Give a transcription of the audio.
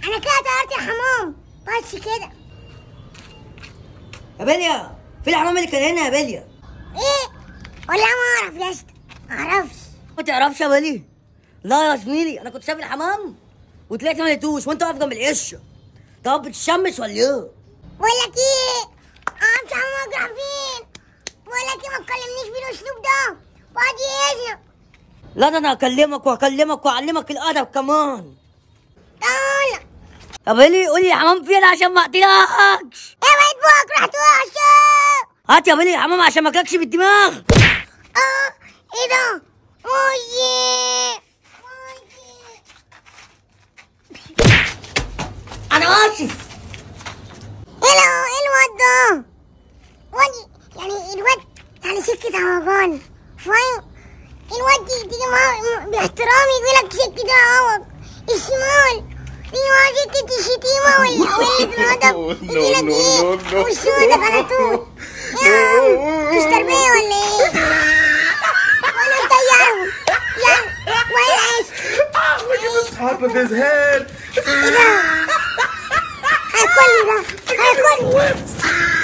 انا كده طيرت الحمام بس كده يا بليا في الحمام اللي كان هنا يا بليا ايه ولا ما اعرف يا اسطى ما اعرفش ما تعرفش يا بلي لا يا زميلي انا كنت سايب الحمام وطلعت ما لقيتوش وانت واقف جنب القشه طب بتشمس ولا ايه؟ بقول لك ايه انا مش عارف اجرح فين بقول لك ايه ما تكلمنيش بالاسلوب ده بعد اذنك لا ده انا هكلمك وهكلمك واعلمك الادب كمان تعالى يا بلي قولي الحمام فين عشان ما اقتلكش يا بيت بوك رحت وحشه هات يا بلي الحمام عشان ما اكلكش بالدماغ اه ايه ده مويه مويه انا اسف ايه ده ايه الواد ده واد يعني الواد يعني سكة عوجان فاهم الواد دي تيجي معاه باحترام يقول لك سكة عوج الشمال تيجي معاه سكة الشتيمة ولا ولا الأدب يجي لك ايه وشونك على طول يا عم مش تربية ولا ايه ولا مضيعهم يعني ولا ايش top of his head. ايه ده هياكلني ده هياكلني